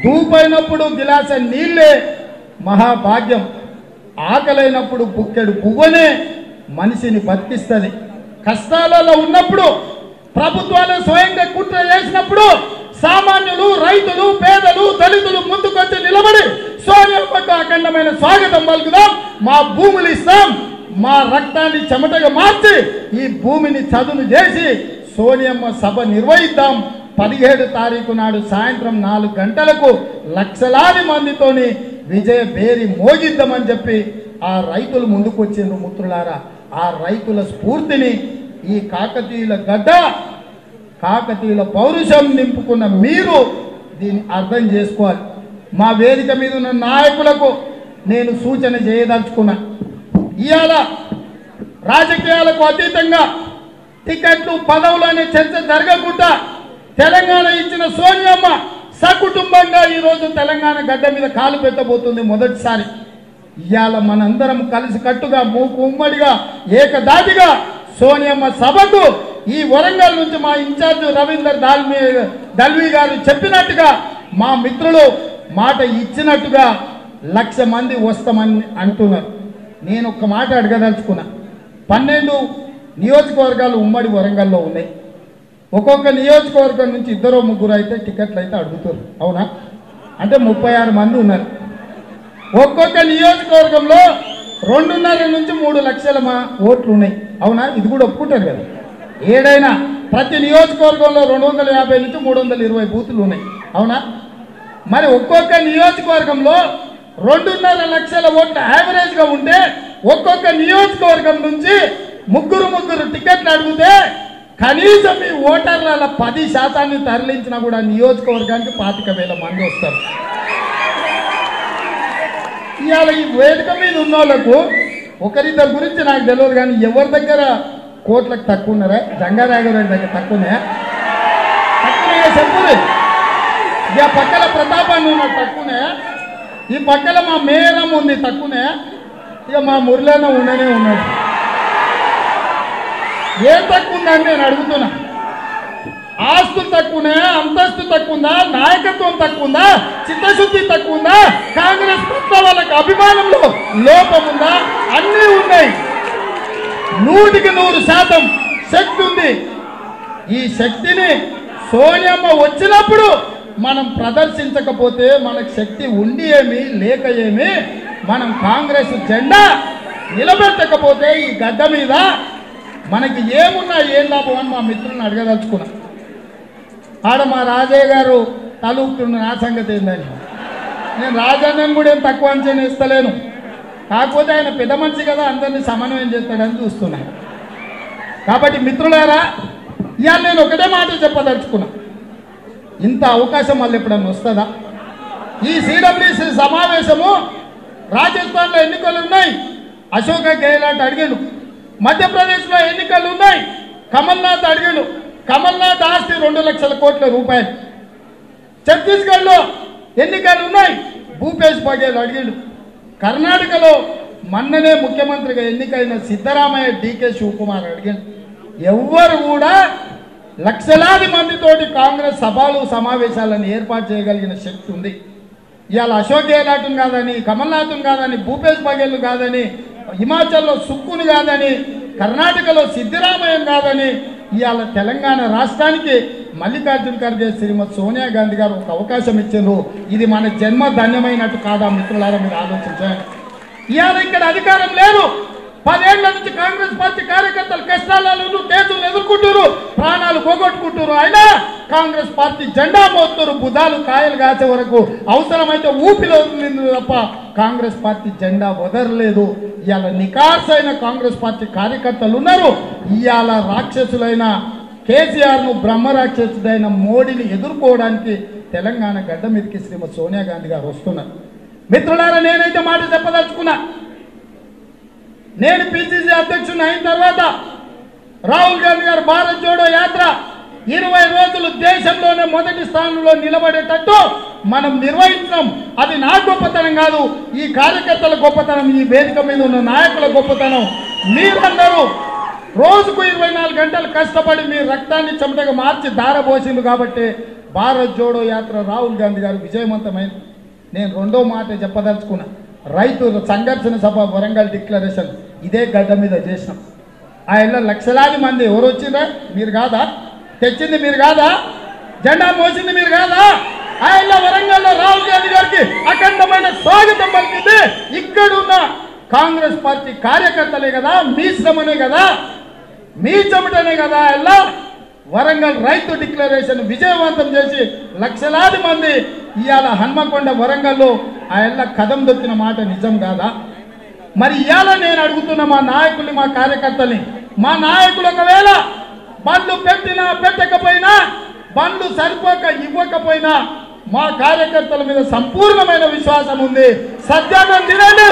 దూపైనప్పుడు గిలాస నీళ్ళే మహాభాగ్యం ఆకలైనప్పుడు బుక్కెడు పువ్వనే మనిషిని బతికిస్తుంది కష్టాలలో ఉన్నప్పుడు ప్రభుత్వాలు స్వయంగా కుట్ర చేసినప్పుడు సామాన్యులు రైతులు పేదలు దళితులు ముందుకొచ్చి నిలబడి సోనియమ్మకు అఖండమైన స్వాగతం పలుకుదాం మా భూములు ఇస్తాం మా రక్తాన్ని చెమటగా మార్చి ఈ భూమిని చదును చేసి సోనియమ్మ సభ నిర్వహిద్దాం పదిహేడు తారీఖు నాడు సాయంత్రం నాలుగు గంటలకు లక్షలాది మందితోని విజయ బేరి మోగిద్దామని చెప్పి ఆ రైతులు ముందుకు వచ్చిండ్రు మిత్రులారా ఆ రైతుల స్ఫూర్తిని ఈ కాకతీయుల గడ్డ కాకతీయుల పౌరుషం నింపుకున్న మీరు దీన్ని అర్థం చేసుకోవాలి మా వేదిక మీద ఉన్న నాయకులకు నేను సూచన చేయదలుచుకున్నా ఇవాళ రాజకీయాలకు అతీతంగా టికెట్లు పదవులు అనే చర్చ జరగకుండా తెలంగాణ ఇచ్చిన సోనియమ్మ సకుటుంబంగా ఈరోజు తెలంగాణ గడ్డ మీద కాలు పెట్టబోతుంది మొదటిసారి ఇవాళ మనందరం కలిసి కట్టుగా మూకు ఉమ్మడిగా ఏకదాటిగా సోనియమ్మ సభకు ఈ వరంగల్ నుంచి మా ఇన్ఛార్జ్ రవీందర్ దాల్మి దల్వి గారు చెప్పినట్టుగా మా మిత్రులు మాట ఇచ్చినట్టుగా లక్ష మంది వస్తామని అంటున్నారు నేను ఒక మాట అడగదలుచుకున్నా పన్నెండు నియోజకవర్గాలు ఉమ్మడి వరంగల్లో ఉన్నాయి ఒక్కొక్క నియోజకవర్గం నుంచి ఇద్దరు ముగ్గురు అయితే టికెట్లు అయితే అడుగుతారు అవునా అంటే ముప్పై ఆరు మంది ఉన్నారు ఒక్కొక్క నియోజకవర్గంలో రెండున్నర నుంచి మూడు లక్షల మా ఓట్లు ఉన్నాయి అవునా ఇది కూడా ఒప్పుకుంటారు కదా ఏడైనా ప్రతి నియోజకవర్గంలో రెండు వందల యాభై నుంచి మూడు వందల ఇరవై బూతులు ఉన్నాయి అవునా మరి ఒక్కొక్క నియోజకవర్గంలో రెండున్నర లక్షల ఓట్ల యావరేజ్గా ఉంటే ఒక్కొక్క నియోజకవర్గం నుంచి ముగ్గురు ముగ్గురు టికెట్లు అడిగితే కనీసం ఈ ఓటర్ల పది శాతాన్ని తరలించినా కూడా నియోజకవర్గానికి పాతిక వేల మంది వస్తారు ఇవాళ ఈ వేదిక మీద ఉన్న వాళ్ళకు ఒకరిద్దరి గురించి నాకు తెలియదు కానీ ఎవరి దగ్గర కోట్లకు తక్కువ ఉన్నారా జంగారాఘవరావు దగ్గర తక్కువనే తక్కువనే చెప్పుది ఇక పక్కల ప్రతాపాన్ని ఉన్నాడు తక్కువనే ఈ పక్కల మా మేరం ఉంది తక్కువనే ఇక మా మురళన ఉండనే ఉన్నాడు ఏం తక్కువ ఉందని నేను అడుగుతున్నా ఆస్తులు తక్కువనే అంతస్తు తక్కువ ఉందా నాయకత్వం తక్కువ ఉందా చిత్తశుద్ధి తక్కువ ఉందా కాంగ్రెస్ పట్ల వాళ్ళకి అభిమానంలో లోపం ఉందా అన్నీ ఉన్నాయి నూటికి నూరు శాతం శక్తి ఉంది ఈ శక్తిని సోనియమ్మ వచ్చినప్పుడు మనం ప్రదర్శించకపోతే మనకు శక్తి ఉండి ఏమి లేక ఏమి మనం కాంగ్రెస్ జెండా నిలబెట్టకపోతే ఈ గడ్డ మీద మనకి ఏమున్నా ఏం లాభం అని మా మిత్రులను అడగదలుచుకున్నా ఆడ మా రాజయ్య గారు తలుపుతున్న నా సంగతి ఏందని నేను రాజన్నని కూడా ఏం తక్కువ అంచనా ఇస్తలేను కాకపోతే ఆయన పెద్ద మనిషి కదా అందరినీ సమన్వయం చేస్తాడని చూస్తున్నాను కాబట్టి మిత్రులారా ఇవాళ నేను ఒకటే మాట చెప్పదలుచుకున్నా ఇంత అవకాశం మళ్ళీ ఎప్పుడన్నా వస్తుందా ఈ సిడబ్ల్యూసి సమావేశము రాజస్థాన్లో ఎన్నికలు ఉన్నాయి అశోక గెహ్లాట్ అడిగాడు మధ్యప్రదేశ్లో ఎన్నికలు ఉన్నాయి కమల్నాథ్ అడిగాడు కమల్నాథ్ ఆస్తి రెండు లక్షల కోట్ల రూపాయలు ఛత్తీస్గఢ్లో ఎన్నికలు ఉన్నాయి భూపేష్ బఘేల్ అడిగాడు కర్ణాటకలో మొన్ననే ముఖ్యమంత్రిగా ఎన్నికైన సిద్ధరామయ్య డీకే శివకుమార్ అడిగాడు ఎవ్వరు కూడా లక్షలాది మందితోటి కాంగ్రెస్ సభలు సమావేశాలను ఏర్పాటు చేయగలిగిన శక్తి ఉంది ఇవాళ అశోక్ గెహ్లాట్ను కాదని కమల్నాథ్ను కాదని భూపేష్ బఘేల్ కాదని హిమాచల్లో సుక్కును కాదని కర్ణాటకలో సిద్ధిరామయ్యం కాదని ఇవాళ తెలంగాణ రాష్ట్రానికి మల్లికార్జున ఖర్గే శ్రీమతి సోనియా గాంధీ గారు ఒక అవకాశం ఇచ్చారు ఇది మన జన్మ ధన్యమైనట్టు కాదా మిత్రులారా మీరు ఆలోచించండి ఇవాళ ఇక్కడ అధికారం లేదు పదేళ్ల నుంచి కాంగ్రెస్ పార్టీ కార్యకర్తలు కష్టాలను కేసులు ఎదుర్కొంటారు ప్రాణాలు పోగొట్టుకుంటారు అయినా కాంగ్రెస్ పార్టీ జెండా మోస్తారు బుధాలు కాయలు కాసే వరకు అవసరమైతే ఊపిలో వదిలింది తప్ప కాంగ్రెస్ పార్టీ జెండా వదరలేదు ఇవాళ నికార్సైన కాంగ్రెస్ పార్టీ కార్యకర్తలు ఉన్నారు ఇవాళ రాక్షసులైన కేసీఆర్ ను బ్రహ్మ రాక్షసుడైన మోడీని ఎదుర్కోవడానికి తెలంగాణ గడ్డ మీదకి శ్రీమతి సోనియా గాంధీ గారు వస్తున్నారు మిత్రులారా నేనైతే మాట చెప్పదలుచుకున్నా నేను పిసిసి అధ్యక్షుని అయిన తర్వాత రాహుల్ గాంధీ గారు భారత్ జోడో యాత్ర ఇరవై రోజులు దేశంలోనే మొదటి స్థానంలో నిలబడేటట్టు మనం నిర్వహించడం అది నా గొప్పతనం కాదు ఈ కార్యకర్తల గొప్పతనం ఈ వేదిక మీద ఉన్న నాయకుల గొప్పతనం మీరందరూ రోజుకు ఇరవై నాలుగు గంటలు కష్టపడి మీ రక్తాన్ని చెమటగా మార్చి దారబోసింది కాబట్టి భారత్ జోడో యాత్ర రాహుల్ గాంధీ గారు విజయవంతమైంది నేను రెండో మాట చెప్పదలుచుకున్నా రైతు సంఘర్షణ సభ వరంగల్ డిక్లరేషన్ ఇదే గడ్డ మీద చేసినాం ఆయన లక్షలాది మంది ఎవరు వచ్చిందా మీరు కాదా తెచ్చింది మీరు కాదా జెండా మోసింది మీరు కాదా ఆయన వరంగల్లో రాహుల్ గాంధీ గారికి అఖండమైన స్వాగతం పలికింది ఇక్కడున్న కాంగ్రెస్ పార్టీ కార్యకర్తలే కదా మీ శ్రమనే కదా మీ చెమటనే కదా ఎలా వరంగల్ రైతు డిక్లరేషన్ విజయవంతం చేసి లక్షలాది మంది ఇవాళ హన్మకొండ వరంగల్లో ఆ ఎల్ల కదం దొక్కిన మాట నిజం కాదా మరి ఇవాళ నేను అడుగుతున్న మా నాయకుల్ని మా కార్యకర్తల్ని మా నాయకులు ఒకవేళ బండ్లు పెట్టినా పెట్టకపోయినా బండ్లు సరిపోక ఇవ్వకపోయినా మా కార్యకర్తల మీద సంపూర్ణమైన విశ్వాసం ఉంది సత్యాన్నం తినండి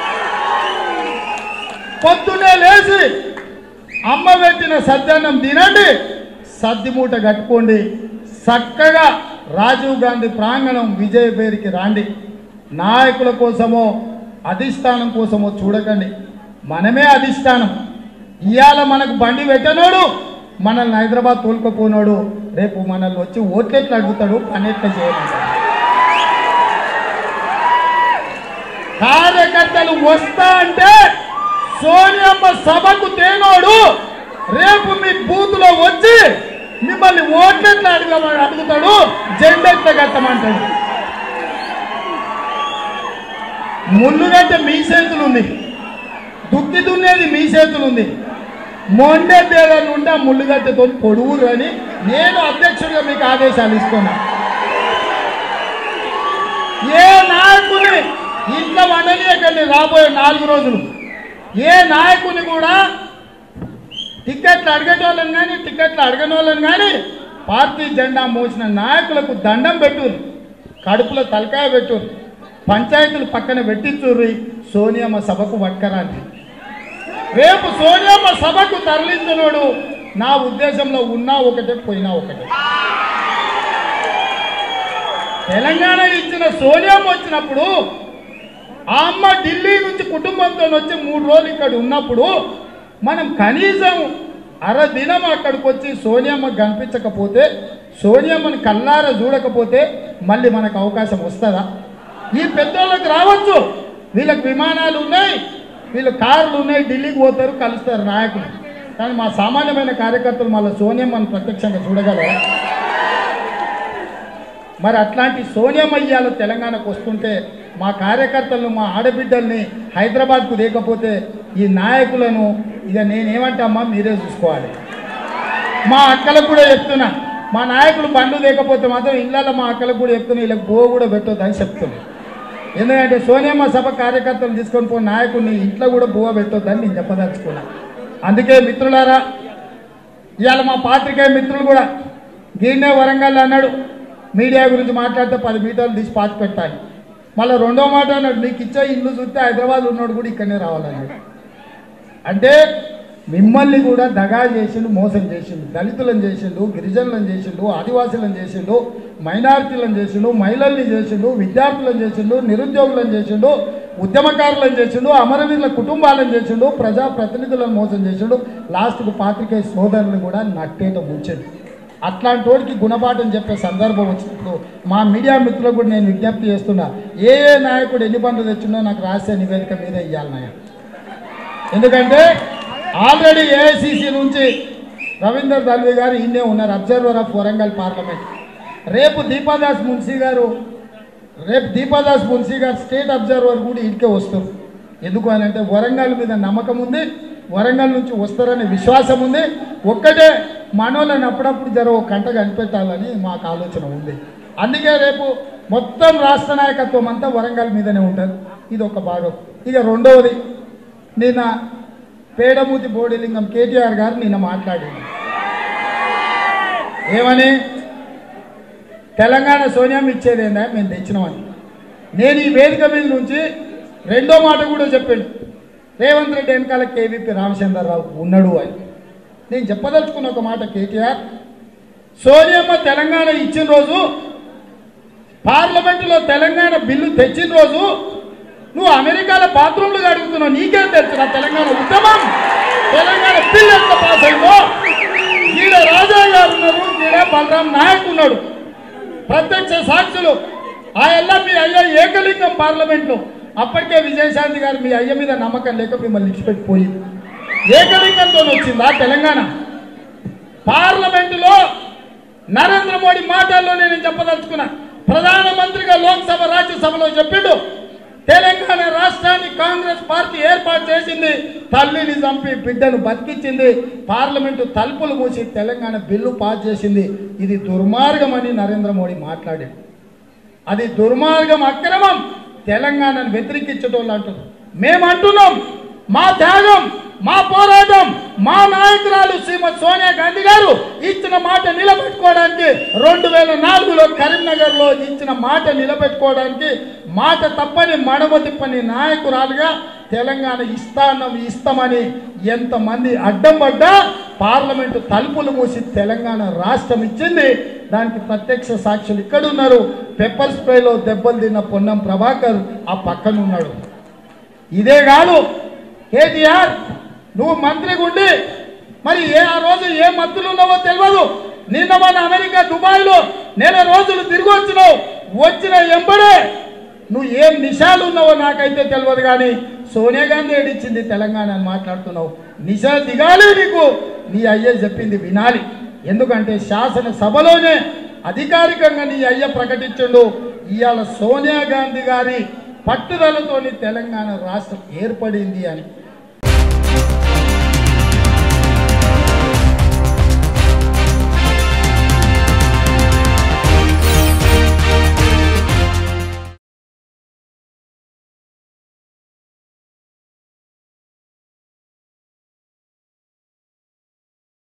పొద్దునే లేచి అమ్మ పెట్టిన సద్యాన్నం తినండి సద్ది మూట కట్టుకోండి చక్కగా రాజీవ్ గాంధీ ప్రాంగణం విజయ పేరుకి రాండి నాయకుల కోసమో అధిష్టానం కోసమో చూడకండి మనమే అధిష్టానం ఇవాళ మనకు బండి పెట్టనోడు మనల్ని హైదరాబాద్ తోలుకపోయినోడు రేపు మనల్ని వచ్చి ఓట్లెట్లు అడుగుతాడు పని ఎట్లా చేయమంటాడు కార్యకర్తలు వస్తా అంటే సోనియమ్మ సభకు తేనోడు రేపు మీ బూత్ లో వచ్చి మిమ్మల్ని ఓట్లెట్లా అడగమని అడుగుతాడు జెండెట్ల కట్టమంటాడు ముళ్ళుగట్ట మీ చేతులు ఉంది దుక్కి దున్నేది మీ చేతులు ఉంది మొండే దేదాన్ని ఉంటే ఆ ముళ్ళుగట్టతో పొడుగురు అని నేను అధ్యక్షుడిగా మీకు ఆదేశాలు ఇస్తున్నా ఏ నాయకుని ఇంట్లో వండనీయకండి రాబోయే నాలుగు రోజులు ఏ నాయకుని కూడా టికెట్లు అడిగేటోళ్ళని కానీ టికెట్లు అడగని వాళ్ళని కానీ పార్టీ జెండా మోసిన నాయకులకు దండం పెట్టుర్రు కడుపులో తలకాయ పెట్టుర్రు పంచాయతీలు పక్కన పెట్టించుర్రి సోనియమ్మ సభకు పట్టుకరాండి రేపు సోనియమ్మ సభకు తరలించినోడు నా ఉద్దేశంలో ఉన్నా ఒకటే పోయినా ఒకటే తెలంగాణ ఇచ్చిన సోనియమ్మ వచ్చినప్పుడు ఆ అమ్మ ఢిల్లీ నుంచి కుటుంబంతో వచ్చి మూడు రోజులు ఇక్కడ ఉన్నప్పుడు మనం కనీసం అర దినం అక్కడికి వచ్చి సోనియమ్మ కనిపించకపోతే సోనియమ్మని కల్లారా చూడకపోతే మళ్ళీ మనకు అవకాశం వస్తుందా ఈ పెద్దోళ్ళకి రావచ్చు వీళ్ళకి విమానాలు ఉన్నాయి వీళ్ళు కార్లు ఉన్నాయి ఢిల్లీకి పోతారు కలుస్తారు నాయకులు కానీ మా సామాన్యమైన కార్యకర్తలు మళ్ళీ సోనియమ్మని ప్రత్యక్షంగా చూడగలరా మరి అట్లాంటి సోనియమ్మ ఇయ్యాల తెలంగాణకు వస్తుంటే మా కార్యకర్తలను మా ఆడబిడ్డల్ని హైదరాబాద్కు లేకపోతే ఈ నాయకులను ఇక నేనేమంటామా మీరే చూసుకోవాలి మా అక్కలకు కూడా చెప్తున్నా మా నాయకులు బండ్లు లేకపోతే మాత్రం ఇళ్ళల్లో మా అక్కలకు కూడా చెప్తున్నా వీళ్ళకి బో కూడా పెట్టొద్దని చెప్తున్నా ఎందుకంటే సోనియమ్మ సభ కార్యకర్తలు తీసుకొని పోయిన నాయకుడిని ఇంట్లో కూడా బువ పెట్టొద్దని నేను చెప్పదలుచుకున్నా అందుకే మిత్రులారా ఇవాళ మా పాత్రికేయ మిత్రులు కూడా గీనే వరంగల్ అన్నాడు మీడియా గురించి మాట్లాడితే పది మీటర్లు తీసి పాతి పెట్టాలి మళ్ళీ రెండో మాట అన్నాడు నీకు ఇచ్చే ఇల్లు చూస్తే హైదరాబాద్ ఉన్నాడు కూడా ఇక్కడనే రావాలన్నాడు అంటే మిమ్మల్ని కూడా దగా చేసిండు మోసం చేసిండు దళితులను చేసిండు గిరిజనులను చేసిండు ఆదివాసులను చేసిండు మైనారిటీలను చేసిండు మహిళల్ని చేసిండు విద్యార్థులను చేసిండు నిరుద్యోగులను చేసిండు ఉద్యమకారులను చేసిండు అమరవీరుల కుటుంబాలను చేసిండు ప్రజా ప్రతినిధులను మోసం చేసిండు లాస్ట్కు పాత్రికేయ సోదరులు కూడా నట్టేట ముంచిండు అట్లాంటి వాడికి గుణపాఠం చెప్పే సందర్భం వచ్చినప్పుడు మా మీడియా మిత్రులకు కూడా నేను విజ్ఞప్తి చేస్తున్నా ఏ ఏ నాయకుడు ఎన్ని బండ్లు తెచ్చిండో నాకు రాసే నివేదిక మీద ఇవ్వాలి నాయ ఎందుకంటే ఆల్రెడీ ఏఐసిసి నుంచి రవీందర్ దల్వి గారు ఇన్నే ఉన్నారు అబ్జర్వర్ ఆఫ్ వరంగల్ పార్లమెంట్ రేపు దీపాదాస్ మున్సీ గారు రేపు దీపాదాస్ మున్సీ గారు స్టేట్ అబ్జర్వర్ కూడా ఇంటికే వస్తారు ఎందుకు అని అంటే వరంగల్ మీద నమ్మకం ఉంది వరంగల్ నుంచి వస్తారనే విశ్వాసం ఉంది ఒక్కటే మనోళ్ళని అప్పుడప్పుడు జర ఒక కంట కనిపెట్టాలని మాకు ఆలోచన ఉంది అందుకే రేపు మొత్తం రాష్ట్ర నాయకత్వం అంతా వరంగల్ మీదనే ఉంటుంది ఇది ఒక భాగం ఇక రెండవది నిన్న పేడమూతి బోడిలింగం కేటీఆర్ గారు నిన్న మాట్లాడింది ఏమని తెలంగాణ సోనియం ఇచ్చేదేందా మేము తెచ్చినామని నేను ఈ వేదిక మీద నుంచి రెండో మాట కూడా చెప్పాను రేవంత్ రెడ్డి వెనకాల కేవీపీ రామచంద్రరావు ఉన్నాడు అని నేను చెప్పదలుచుకున్న ఒక మాట కేటీఆర్ సోనియమ్మ తెలంగాణ ఇచ్చిన రోజు పార్లమెంటులో తెలంగాణ బిల్లు తెచ్చిన రోజు నువ్వు అమెరికాలో బాత్రూంలు అడుగుతున్నావు నీకేం తెలుసు నా తెలంగాణ ఉద్యమం తెలంగాణ బిల్లు ఎంత పాస్ అయిందో ఈడ రాజా గారు ఉన్నారు ఈడ బలరాం నాయక్ ఉన్నాడు ప్రత్యక్ష సాక్షులు ఆ ఎల్ల మీ అయ్య ఏకలింగం పార్లమెంట్లో అప్పటికే విజయశాంతి గారు మీ అయ్య మీద నమ్మకం లేక మిమ్మల్ని ఇచ్చిపెట్టిపోయింది ఏకలింగంతో వచ్చిందా తెలంగాణ పార్లమెంటులో నరేంద్ర మోడీ మాటల్లో నేను చెప్పదలుచుకున్నా ప్రధానమంత్రిగా లోక్సభ రాజ్యసభలో చెప్పిండు తెలంగాణ రాష్ట్రాన్ని కాంగ్రెస్ పార్టీ ఏర్పాటు చేసింది తల్లిని చంపి బిడ్డను బతికించింది పార్లమెంటు తలుపులు మూసి తెలంగాణ బిల్లు పాస్ చేసింది ఇది దుర్మార్గం అని నరేంద్ర మోడీ మాట్లాడాడు అది దుర్మార్గం అక్రమం తెలంగాణను వ్యతిరేకించటోళ్ళు అంటారు మేము అంటున్నాం మా త్యాగం మా పోరాటం మా నాయకురాలు శ్రీమతి సోనియా గాంధీ గారు ఇచ్చిన మాట నిలబెట్టుకోవడానికి రెండు వేల నాలుగులో కరీంనగర్ లో ఇచ్చిన మాట నిలబెట్టుకోవడానికి మాట తప్పని మడమ తిప్పని నాయకురాలుగా తెలంగాణ ఇస్తానం ఇస్తామని ఎంతమంది అడ్డం పడ్డా పార్లమెంటు తలుపులు మూసి తెలంగాణ రాష్ట్రం ఇచ్చింది దానికి ప్రత్యక్ష సాక్షులు ఇక్కడ ఉన్నారు పెప్పర్ స్ప్రేలో దెబ్బలు తిన్న పొన్నం ప్రభాకర్ ఆ పక్కన ఉన్నాడు ఇదే కాదు కేటీఆర్ నువ్వు మంత్రిగా ఉండి మరి ఏ ఆ రోజు ఏ మంత్రులు ఉన్నావో తెలియదు నిన్న మన అమెరికా దుబాయ్లో నెల రోజులు తిరిగి వచ్చినావు వచ్చిన ఎంబడే నువ్వు ఏం నిషాలు ఉన్నావో నాకైతే తెలియదు కానీ సోనియా గాంధీ ఏడిచ్చింది తెలంగాణ అని మాట్లాడుతున్నావు నిషా దిగాలి నీకు నీ అయ్యే చెప్పింది వినాలి ఎందుకంటే శాసనసభలోనే అధికారికంగా నీ అయ్య ప్రకటించండు ఇవాళ సోనియా గాంధీ గారి పట్టుదలతోని తెలంగాణ రాష్ట్రం ఏర్పడింది అని